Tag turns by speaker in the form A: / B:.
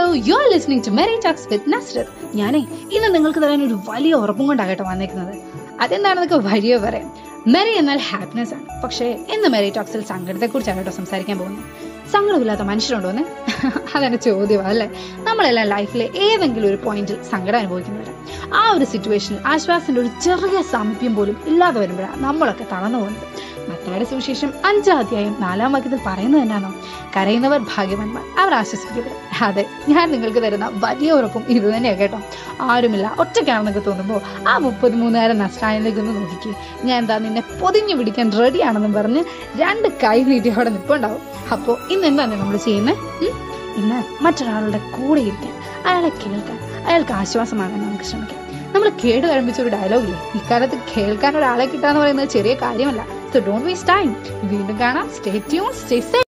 A: U are listening to merry talks with Nasrat ഞാനേ ഇന്ന് നിങ്ങൾക്ക് തരാൻ ഒരു വലിയ ഉറപ്പും കൊണ്ടാകട്ടെ വന്നേക്കുന്നത് അതെന്താണെന്നൊക്കെ വഴിയോ പറയാം മെറി എന്നാൽ ഹാപ്പിനെസ് ആണ് പക്ഷേ ഇന്ന് മെറി ടോക്സിൽ സങ്കടത്തെക്കുറിച്ചാണ് കേട്ടോ സംസാരിക്കാൻ പോകുന്നത് സങ്കടമില്ലാത്ത മനുഷ്യരുണ്ടോന്ന് അതെന്റെ ചോദ്യമാണ് അല്ലേ നമ്മളെല്ലാം ലൈഫിലെ ഏതെങ്കിലും ഒരു പോയിന്റിൽ സങ്കടം അനുഭവിക്കുന്നവരാണ് ആ ഒരു സിറ്റുവേഷനിൽ ആശ്വാസത്തിന്റെ ഒരു ചെറിയ സാമീപ്യം പോലും ഇല്ലാതെ വരുമ്പോഴാണ് നമ്മളൊക്കെ തളർന്നു പോകുന്നത് മത്തായുടെ സുവിശേഷം അഞ്ചാം അധ്യായം നാലാം വാക്യത്തിൽ പറയുന്നത് എന്നാണോ കരയുന്നവർ ഭാഗ്യവാന്മാർ അവർ ആശ്വസിക്കപ്പെടും അതെ ഞാൻ നിങ്ങൾക്ക് തരുന്ന വലിയ ഉറപ്പും ഇത് തന്നെയാണ് കേട്ടോ ആരുമില്ല ഒറ്റയ്ക്കാണെന്നൊക്കെ തോന്നുമ്പോൾ ആ മുപ്പത്തിമൂന്നുകാരൻ നഷ്ടായനിലേക്ക് ഒന്ന് നോക്കിക്കേ ഞാൻ എന്താ നിന്നെ പൊതിഞ്ഞു പിടിക്കാൻ റെഡിയാണെന്നും പറഞ്ഞ് രണ്ട് കൈ നീട്ടി അവിടെ നിൽപ്പുണ്ടാവും അപ്പോൾ ഇന്ന് എന്താണ് നമ്മൾ ചെയ്യുന്നത് ഇന്ന് മറ്റൊരാളുടെ കൂടെ ഇരിക്കാൻ അയാളെ കേൾക്കാൻ അയാൾക്ക് ആശ്വാസമാകാൻ നമുക്ക് ശ്രമിക്കാം നമ്മൾ കേട് കഴിപ്പിച്ച ഒരു ഡയലോഗില്ലേ ഇക്കാലത്ത് കേൾക്കാൻ ഒരാളെ കിട്ടാന്ന് പറയുന്നത് ചെറിയ കാര്യമല്ല സോ ഡോണ്ട് വേസ്റ്റ് ടൈം വീണ്ടും കാണാം സ്റ്റേ ട്യൂൺ സ്റ്റേ